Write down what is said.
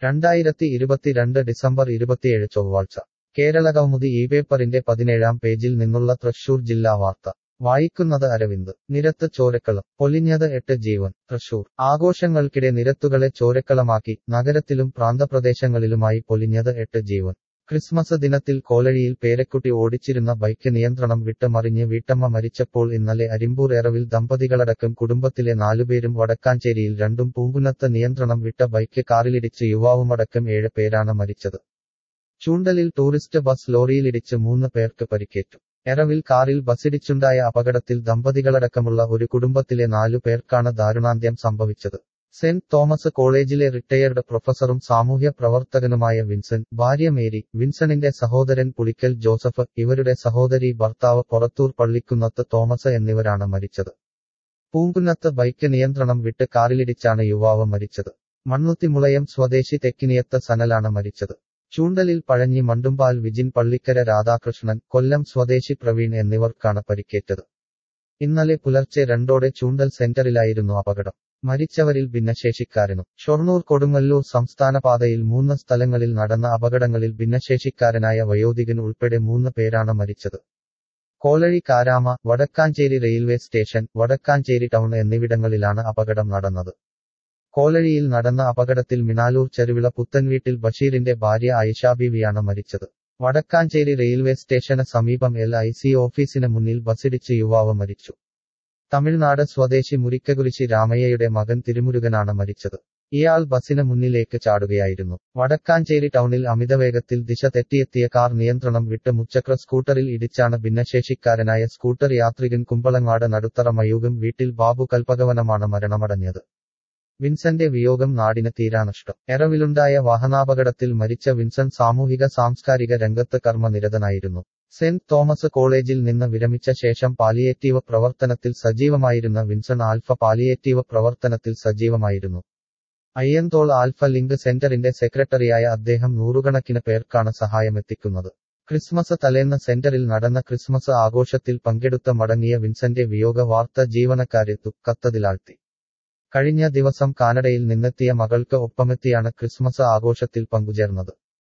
രണ്ടായിരത്തി ഇരുപത്തിരണ്ട് ഡിസംബർ ഇരുപത്തിയേഴ് ചൊവ്വാഴ്ച കേരള കൗമുദി ഈ പേപ്പറിന്റെ പതിനേഴാം പേജിൽ നിന്നുള്ള തൃശൂർ ജില്ലാ വാർത്ത വായിക്കുന്നത് അരവിന്ദ് നിരത്ത് ചോരക്കളം പൊലിഞ്ഞത് എട്ട് ജീവൻ തൃശൂർ ആഘോഷങ്ങൾക്കിടെ നിരത്തുകളെ ചോരക്കളമാക്കി നഗരത്തിലും പ്രാന്തപ്രദേശങ്ങളിലുമായി പൊലിഞ്ഞത് എട്ട് ജീവൻ ക്രിസ്മസ് ദിനത്തിൽ കോലഴിയിൽ പേരക്കുട്ടി ഓടിച്ചിരുന്ന ബൈക്ക് നിയന്ത്രണം വിട്ട് മറിഞ്ഞ് വീട്ടമ്മ മരിച്ചപ്പോൾ ഇന്നലെ അരിമ്പൂർ എറവിൽ ദമ്പതികളടക്കം കുടുംബത്തിലെ നാലുപേരും വടക്കാഞ്ചേരിയിൽ രണ്ടും പൂങ്കുന്നത്ത് നിയന്ത്രണം വിട്ട ബൈക്ക് കാറിലിടിച്ച് യുവാവുമടക്കം ഏഴ് പേരാണ് മരിച്ചത് ചൂണ്ടലിൽ ടൂറിസ്റ്റ് ബസ് ലോറിയിലിടിച്ച് മൂന്ന് പേർക്ക് പരിക്കേറ്റു എറവിൽ കാറിൽ ബസിടിച്ചുണ്ടായ അപകടത്തിൽ ദമ്പതികളടക്കമുള്ള ഒരു കുടുംബത്തിലെ നാലു പേർക്കാണ് ദാരുണാന്ത്യം സംഭവിച്ചത് സെന്റ് തോമസ് കോളേജിലെ റിട്ടയർഡ് പ്രൊഫസറും സാമൂഹ്യ പ്രവർത്തകനുമായ വിൻസെന്റ് ഭാര്യ മേരി വിൻസണിന്റെ സഹോദരൻ പുളിക്കൽ ജോസഫ് ഇവരുടെ സഹോദരി ഭർത്താവ് പൊറത്തൂർ പള്ളിക്കുന്നത്ത് തോമസ് എന്നിവരാണ് മരിച്ചത് പൂങ്കുന്നത്ത് ബൈക്ക് നിയന്ത്രണം വിട്ട് കാറിലിടിച്ചാണ് യുവാവ് മരിച്ചത് മണ്ണുത്തിമുളയം സ്വദേശി തെക്കിനിയത്ത് സനലാണ് മരിച്ചത് ചൂണ്ടലിൽ പഴഞ്ഞി മണ്ടുമ്പാൽ വിജിൻ പള്ളിക്കര രാധാകൃഷ്ണൻ കൊല്ലം സ്വദേശി പ്രവീൺ എന്നിവർക്കാണ് പരിക്കേറ്റത് ഇന്നലെ പുലർച്ചെ രണ്ടോടെ ചൂണ്ടൽ സെന്ററിലായിരുന്നു അപകടം മരിച്ചവരിൽ ഭിന്നശേഷിക്കാരനും ഷൊർണൂർ കൊടുങ്ങല്ലൂർ സംസ്ഥാന പാതയിൽ മൂന്ന് സ്ഥലങ്ങളിൽ നടന്ന അപകടങ്ങളിൽ ഭിന്നശേഷിക്കാരനായ വയോധികൻ ഉൾപ്പെടെ മൂന്ന് പേരാണ് മരിച്ചത് Kolazhy Karama Wadakkanchery railway station Wadakkanchery town എന്നിവിടങ്ങളിലാണ് അപകടം നടന്നത് കോലഴിയിൽ നടന്ന അപകടത്തിൽ മിനാലൂർ ചെരുവിള പുത്തൻവീട്ടിൽ ബഷീറിന്റെ ഭാര്യ ഐഷാബീവിയാണ് മരിച്ചത് വടക്കാഞ്ചേരി റെയിൽവേ സ്റ്റേഷന് സമീപം എൽ ഐ സി ഓഫീസിന് മുന്നിൽ ബസിടിച്ച് യുവാവ് മരിച്ചു തമിഴ്നാട് സ്വദേശി മുരിക്കകുരിശി രാമയ്യയുടെ മകൻ തിരുമുരുകനാണ് മരിച്ചത് ഇയാൾ ബസിന് മുന്നിലേക്ക് ചാടുകയായിരുന്നു വടക്കാഞ്ചേരി ടൗണിൽ അമിതവേഗത്തിൽ ദിശ തെറ്റിയെത്തിയ കാർ നിയന്ത്രണം വിട്ട് മുച്ചക്ര സ്കൂട്ടറിൽ ഇടിച്ചാണ് ഭിന്നശേഷിക്കാരനായ സ്കൂട്ടർ യാത്രികൻ കുമ്പളങ്ങാട് നടുത്തറ മയൂകം വീട്ടിൽ ബാബു കൽപ്പകവനമാണ് മരണമടഞ്ഞത് വിൻസന്റെ വിയോഗം നാടിന് തീരാനഷ്ടം എറവിലുണ്ടായ വാഹനാപകടത്തിൽ മരിച്ച വിൻസൻ സാമൂഹിക സാംസ്കാരിക രംഗത്ത് കർമ്മനിരതനായിരുന്നു സെന്റ് തോമസ് കോളേജിൽ നിന്ന് വിരമിച്ച ശേഷം പാലിയേറ്റീവ് പ്രവർത്തനത്തിൽ സജീവമായിരുന്ന വിൻസൺ ആൽഫ പാലിയേറ്റീവ് പ്രവർത്തനത്തിൽ സജീവമായിരുന്നു അയ്യന്തോൾ ആൽഫ ലിങ്ക് സെന്ററിന്റെ സെക്രട്ടറിയായ അദ്ദേഹം നൂറുകണക്കിന് പേർക്കാണ് സഹായമെത്തിക്കുന്നത് ക്രിസ്മസ് തലേന്ന് സെന്ററിൽ നടന്ന ക്രിസ്മസ് ആഘോഷത്തിൽ പങ്കെടുത്ത മടങ്ങിയ വിൻസന്റെ വിയോഗ വാർത്ത ജീവനക്കാരെ ദുഃഖത്തതിലാഴ്ത്തി കഴിഞ്ഞ ദിവസം കാനഡയിൽ നിന്നെത്തിയ മകൾക്ക് ഒപ്പമെത്തിയാണ് ക്രിസ്മസ് ആഘോഷത്തിൽ പങ്കുചേർന്നത്